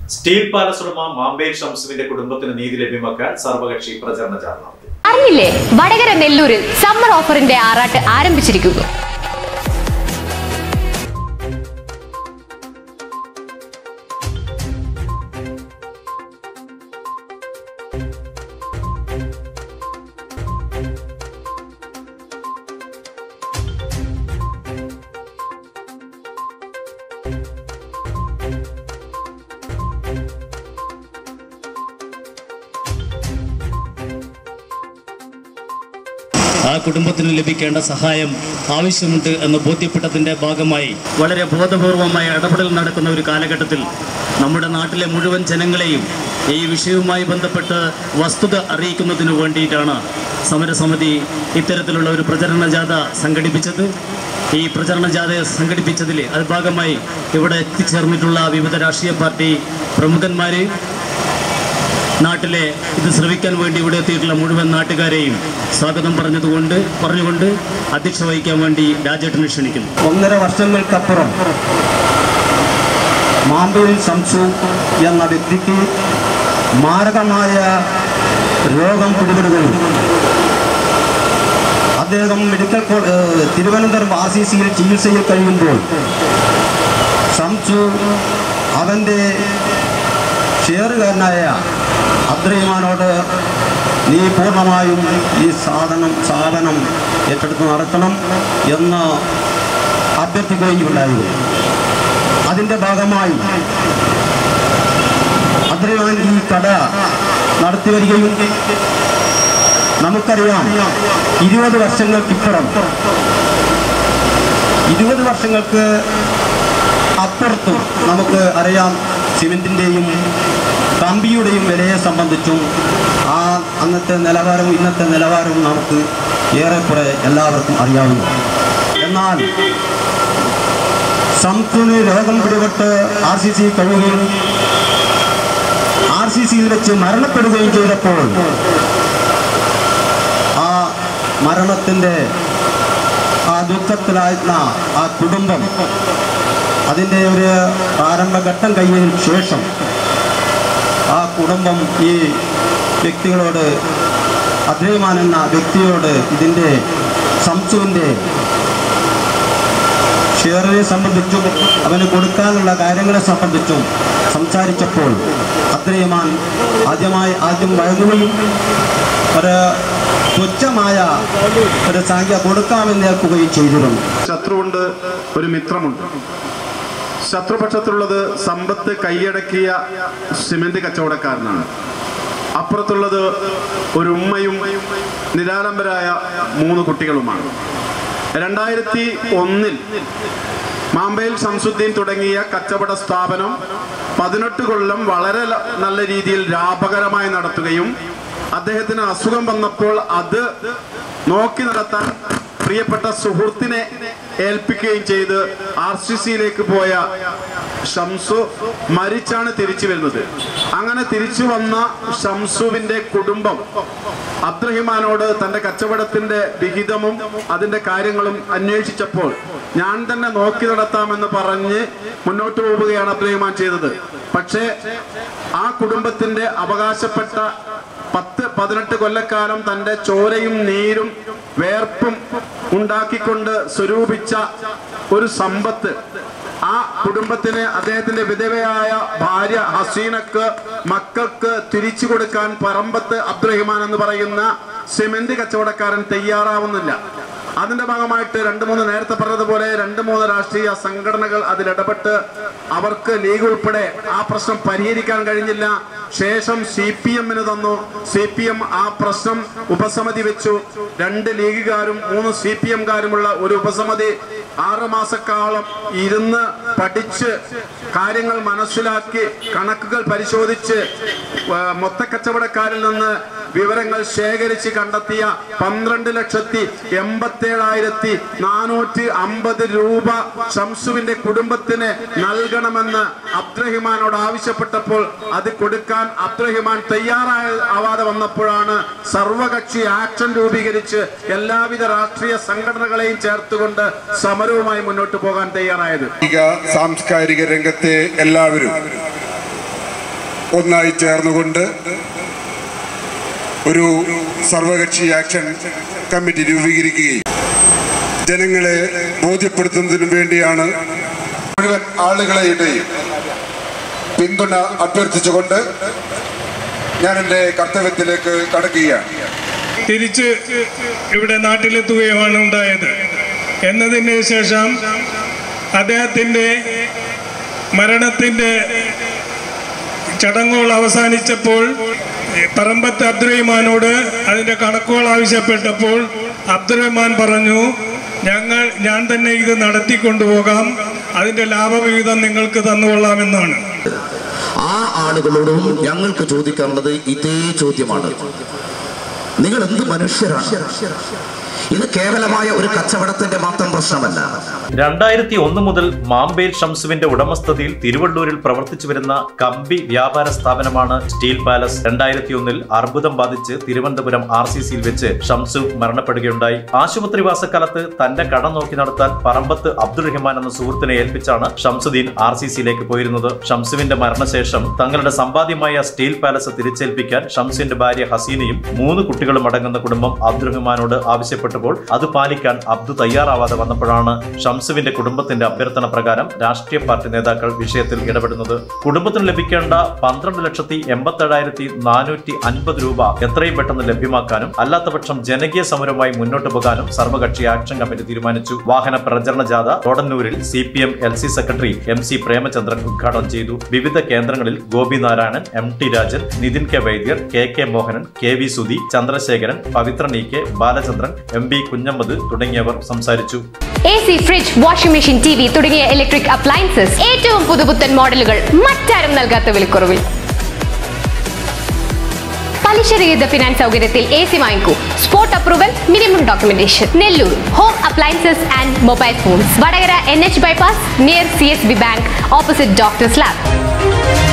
steel palace ഉടമ മാമ്പേൽ ഷംസുവിന്റെ കുടുംബത്തിന് നീതി ലഭ്യമാക്കാൻ സർവകക്ഷി പ്രചരണ ജാഥ നടത്തി അറിഞ്ഞില്ലേ വടകര നെല്ലൂരിൽ സമ്മർ ഓഫറിന്റെ ആറാട്ട് ആരംഭിച്ചിരിക്കുന്നു ആ കുടുംബത്തിന് ലഭിക്കേണ്ട സഹായം ആവശ്യമുണ്ട് എന്ന് ബോധ്യപ്പെട്ടതിൻ്റെ ഭാഗമായി വളരെ ബോധപൂർവമായ ഇടപെടൽ നടക്കുന്ന ഒരു കാലഘട്ടത്തിൽ നമ്മുടെ നാട്ടിലെ മുഴുവൻ ജനങ്ങളെയും ഈ വിഷയവുമായി ബന്ധപ്പെട്ട് വസ്തുത അറിയിക്കുന്നതിനു വേണ്ടിയിട്ടാണ് സമരസമിതി ഇത്തരത്തിലുള്ള ഒരു പ്രചരണ ജാഥ സംഘടിപ്പിച്ചത് ഈ പ്രചരണ ജാഥ സംഘടിപ്പിച്ചതിൽ അത് ഭാഗമായി ഇവിടെ എത്തിച്ചേർന്നിട്ടുള്ള വിവിധ രാഷ്ട്രീയ പാർട്ടി പ്രമുഖന്മാരെ നാട്ടിലെ ഇത് ശ്രവിക്കാൻ വേണ്ടി ഇവിടെ എത്തിയിട്ടുള്ള മുഴുവൻ നാട്ടുകാരെയും സ്വാഗതം പറഞ്ഞതുകൊണ്ട് പറഞ്ഞുകൊണ്ട് അധ്യക്ഷ വഹിക്കാൻ വേണ്ടി രാജേട്ടനെ ക്ഷണിക്കുന്നു ഒന്നര വർഷങ്ങൾക്കപ്പുറം മാമ്പയിൽ സംസു എന്ന വ്യക്തിക്ക് മാരകമായ രോഗം പിടിപെടുകയും അദ്ദേഹം മെഡിക്കൽ കോ- ഏഹ് തിരുവനന്തപുരം ആർ സി സിയിൽ ചികിത്സയിൽ കഴിയുമ്പോൾ സംസു അവൻ്റെ ഷെയറുകാരനായ അബ്ദുറഹിമാനോട് നീ പൂർണ്ണമായും ഈ സാധനം സാധനം ഏറ്റെടുത്ത് നടത്തണം എന്ന് അഭ്യർത്ഥിക്കുകയുണ്ടായി അതിൻ്റെ ഭാഗമായി അബ്ദുറഹിമാൻ ഈ കട നടത്തി വരികയും നമുക്കറിയാം ഇരുപത് വർഷങ്ങൾക്കിപ്പുറം ഇരുപത് വർഷങ്ങൾക്ക് അപ്പുറത്തും നമുക്ക് അറിയാം സിമെന്റിൻ്റെയും കമ്പിയുടെയും വിലയെ സംബന്ധിച്ചും ആ അന്നത്തെ നിലവാരവും ഇന്നത്തെ നിലവാരവും നമുക്ക് ഏറെക്കുറെ എല്ലാവർക്കും അറിയാവുന്നു എന്നാൽ സംസുന് രോഗം പിടിപെട്ട് ആർ സി സി കഴിയുകയും ആർ സി സിയിൽ വെച്ച് മരണപ്പെടുകയും ചെയ്തപ്പോൾ ആ മരണത്തിൻ്റെ ആ ദുഃഖത്തിലായിരുന്ന ആ കുടുംബം അതിൻ്റെ ഒരു പ്രാരംഭഘട്ടം കഴിഞ്ഞതിന് ശേഷം ആ കുടുംബം ഈ വ്യക്തികളോട് അദ്രൈമാൻ എന്ന വ്യക്തിയോട് ഇതിൻ്റെ സംസുവിൻ്റെ ഷെയറിനെ സംബന്ധിച്ചും അവന് കൊടുക്കാനുള്ള കാര്യങ്ങളെ സംബന്ധിച്ചും സംസാരിച്ചപ്പോൾ അദ്രൈമാൻ ആദ്യമായി ആദ്യം വഴങ്ങുകയും ഒരു തുച്ഛമായ ഒരു സംഖ്യ കൊടുക്കാമെന്ന് ഏൽക്കുകയും ചെയ്തിരുന്നു ശത്രുവുണ്ട് ഒരു മിത്രമുണ്ട് ശത്രുപക്ഷത്തുള്ളത് സമ്പത്ത് കൈയടക്കിയ സിമന്റ് കച്ചവടക്കാരനാണ് അപ്പുറത്തുള്ളത് ഒരു ഉമ്മയും നിരാലംബരായ മൂന്ന് കുട്ടികളുമാണ് രണ്ടായിരത്തി ഒന്നിൽ മാമ്പയിൽ ശംസുദ്ദീൻ തുടങ്ങിയ കച്ചവട സ്ഥാപനം പതിനെട്ട് കൊല്ലം വളരെ ല- നല്ല രീതിയിൽ ലാഭകരമായി നടത്തുകയും അദ്ദേഹത്തിന് അസുഖം വന്നപ്പോൾ അത് നോക്കി നടത്താൻ പ്രിയപ്പെട്ട സുഹൃത്തിനെ ഏൽപ്പിക്കുകയും ചെയ്ത് ആർ സി സിയിലേക്ക് പോയ ഷംസു മരിച്ചാണ് തിരിച്ചു വരുന്നത് അങ്ങനെ തിരിച്ചു വന്ന ഷംസുവിന്റെ കുടുംബം അബ്ദുറഹിമാനോട് തന്റെ കച്ചവടത്തിന്റെ വിഹിതവും അതിന്റെ കാര്യങ്ങളും അന്വേഷിച്ചപ്പോൾ ഞാൻ തന്നെ നോക്കി നടത്താമെന്ന് പറഞ്ഞ് മുന്നോട്ട് പോവുകയാണ് അബ്ദുറഹിമാൻ ചെയ്തത് പക്ഷേ ആ കുടുംബത്തിന്റെ അവകാശപ്പെട്ട പത്ത് പതിനെട്ട് കൊല്ലക്കാലം തന്റെ ചോരയും നീരും വേർപ്പും ഉണ്ടാക്കിക്കൊണ്ട് സ്വരൂപിച്ച ഒരു സമ്പത്ത് ആ കുടുംബത്തിന് അദ്ദേഹത്തിന്റെ വിധവയായ ഭാര്യ ഹസീനക്ക് മക്കൾക്ക് തിരിച്ചു കൊടുക്കാൻ പറമ്പത്ത് അബ്ദുറഹിമാൻ എന്ന് പറയുന്ന സിമെന്റ് കച്ചവടക്കാരൻ തയ്യാറാവുന്നില്ല അതിന്റെ ഭാഗമായിട്ട് രണ്ട് മൂന്ന് നേരത്തെ പറഞ്ഞതുപോലെ രണ്ട് മൂന്ന് രാഷ്ട്രീയ സംഘടനകൾ അതിൽ ഇടപെട്ട് അവർക്ക് ലീഗ് ഉൾപ്പെടെ ആ പ്രശ്നം പരിഹരിക്കാൻ കഴിഞ്ഞില്ല ശേഷം സി പി എമ്മിന് തന്നു സി പി എം ആ പ്രശ്നം ഉപസമിതി വെച്ചു രണ്ട് ലീഗുകാരും മൂന്ന് സി പി എംകാരുമുള്ള ഒരു ഉപസമിതി ആറ് മാസക്കാലം ഇരുന്ന് പഠിച്ച് കാര്യങ്ങൾ മനസ്സിലാക്കി കണക്കുകൾ പരിശോധിച്ച് ആ, മൊത്തക്കച്ചവടക്കാരിൽ നിന്ന് വിവരങ്ങൾ ശേഖരിച്ച് കണ്ടെത്തിയ പന്ത്രണ്ട് ലക്ഷത്തി എൺപത്തേഴായിരത്തി നാനൂറ്റി അമ്പത് രൂപ ഷംസുവിന്റെ കുടുംബത്തിന് നൽകണമെന്ന് അബ്ദുറഹിമാനോട് ആവശ്യപ്പെട്ടപ്പോൾ അത് കൊടുക്കാൻ അബ്ദുറഹിമാൻ തയ്യാറായ ആവാതെ വന്നപ്പോഴാണ് സർവകക്ഷി ആക്ഷൻ രൂപീകരിച്ച് എല്ലാവിധ രാഷ്ട്രീയ സംഘടനകളെയും ചേർത്തുകൊണ്ട് സമരവുമായി മുന്നോട്ട് പോകാൻ തയ്യാറായത് സാംസ്കാരിക രംഗത്തെ എല്ലാവരും ഒന്നായി ചേർന്നുകൊണ്ട് ഒരു സർവകക്ഷി ആക്ഷൻ കമ്മിറ്റി രൂപീകരിക്കുകയും ജനങ്ങളെ ബോധ്യപ്പെടുത്തുന്നതിനു വേണ്ടിയാണ് മുഴുവൻ ആളുകളെയും പിന്തുണ അഭ്യർത്ഥിച്ചുകൊണ്ട് ഞാൻ എൻ്റെ കർത്തവ്യത്തിലേക്ക് കടക്കുകയാണ് തിരിച്ച് ഇവിടെ നാട്ടിലെത്തുകയുമാണ് ഉണ്ടായത് എന്നതിന് ശേഷം അദ്ദേഹത്തിൻ്റെ മരണത്തിൻ്റെ ചടങ്ങുകൾ അവസാനിച്ചപ്പോൾ പറമ്പത്ത് അബ്ദുറഹിമാനോട് അതിൻ്റെ കണക്കുകൾ ആവശ്യപ്പെട്ടപ്പോൾ അബ്ദുറഹ്മാൻ പറഞ്ഞു ഞങ്ങൾ ഞാൻ തന്നെ ഇത് നടത്തിക്കൊണ്ടുപോകാം അതിൻ്റെ ലാഭവിഹിതം നിങ്ങൾക്ക് തന്നുകൊള്ളാമെന്നാണ് ആ ആളുകളോടും ഞങ്ങൾക്ക് ചോദിക്കാനുള്ളത് ഇതേ ചോദ്യമാണ് നിങ്ങൾ എന്ത് മനുഷ്യരാണ് ഇത് കേവലമായ ഒരു കച്ചവടത്തിന്റെ മാത്രം പ്രശ്നമല്ല രണ്ടായിരത്തി ഒന്ന് മുതൽ മാമ്പേൽ ഷംസുവിന്റെ ഉടമസ്ഥതയിൽ തിരുവള്ളൂരിൽ പ്രവർത്തിച്ചു വരുന്ന കമ്പി വ്യാപാര സ്ഥാപനമാണ് സ്റ്റീൽ പാലസ് രണ്ടായിരത്തി ഒന്നിൽ അർബുദം ബാധിച്ച് തിരുവനന്തപുരം ആർ സി സിയിൽ വെച്ച് ഷംസു മരണപ്പെടുകയുണ്ടായി ആശുപത്രിവാസക്കാലത്ത് തന്റെ കട നോക്കി നടത്താൻ പറമ്പത്ത് അബ്ദുൾ റഹ്മാൻ എന്ന സുഹൃത്തിനെ ഏൽപ്പിച്ചാണ് ഷംസുദ്ദീൻ ആർ സി സിയിലേക്ക് പോയിരുന്നത് ഷംസുവിന്റെ മരണശേഷം തങ്ങളുടെ സമ്പാദ്യമായ സ്റ്റീൽ പാലസ് തിരിച്ചേൽപ്പിക്കാൻ ഷംസുവിന്റെ ഭാര്യ ഹസീനയും മൂന്ന് കുട്ടികളും അടങ്ങുന്ന കുടുംബം അബ്ദുറഹ്മാനോട് ആവശ്യപ്പെട്ടപ്പോൾ അത് പാലിക്കാൻ അബ്ദു തയ്യാറാവാതെ വന്നപ്പോഴാണ് ഷംസുവിന്റെ കുടുംബത്തിന്റെ അഭ്യർത്ഥന പ്രകാരം രാഷ്ട്രീയ പാർട്ടി നേതാക്കൾ വിഷയത്തിൽ ഇടപെടുന്നത് കുടുംബത്തിന് ലഭിക്കേണ്ട പന്ത്രണ്ട് ലക്ഷത്തി എൺപത്തേഴായിരത്തി നാനൂറ്റി അൻപത് രൂപ എത്രയും പെട്ടെന്ന് ലഭ്യമാക്കാനും അല്ലാത്തപക്ഷം ജനകീയ സമരവുമായി മുന്നോട്ട് പോകാനും സർവകക്ഷി ആക്ഷൻ കമ്മിറ്റി തീരുമാനിച്ചു വാഹന പ്രചരണ ജാഥ തോടന്നൂരിൽ C P M L C secretary M C Premachandran ഉദ്ഘാടനം ചെയ്തു വിവിധ കേന്ദ്രങ്ങളിൽ Gopi Narayanan M T Rajan Nithin K Vaidyar K K Mohanan K V Sudhi Chandrasekharan Pavithran E K Balachandran M B Kunhammad തുടങ്ങിയവർ സംസാരിച്ചു A C fridge washing machine T V തുടങ്ങിയ ഇലക്ട്രിക് അപ്ലയൻസസ് ഏറ്റവും പുതുപുത്തൻ മോഡലുകൾ മറ്റാരും നൽകാത്ത വിലക്കുറവിൽ പലിശരഹിത ഫിനാൻസ് സൗകര്യത്തിൽ എ സി വാങ്ങിക്കൂ spot approval minimum documentation Nellur home appliances and mobile phones Vadakara N H bypass near C S B bank opposite doctors lab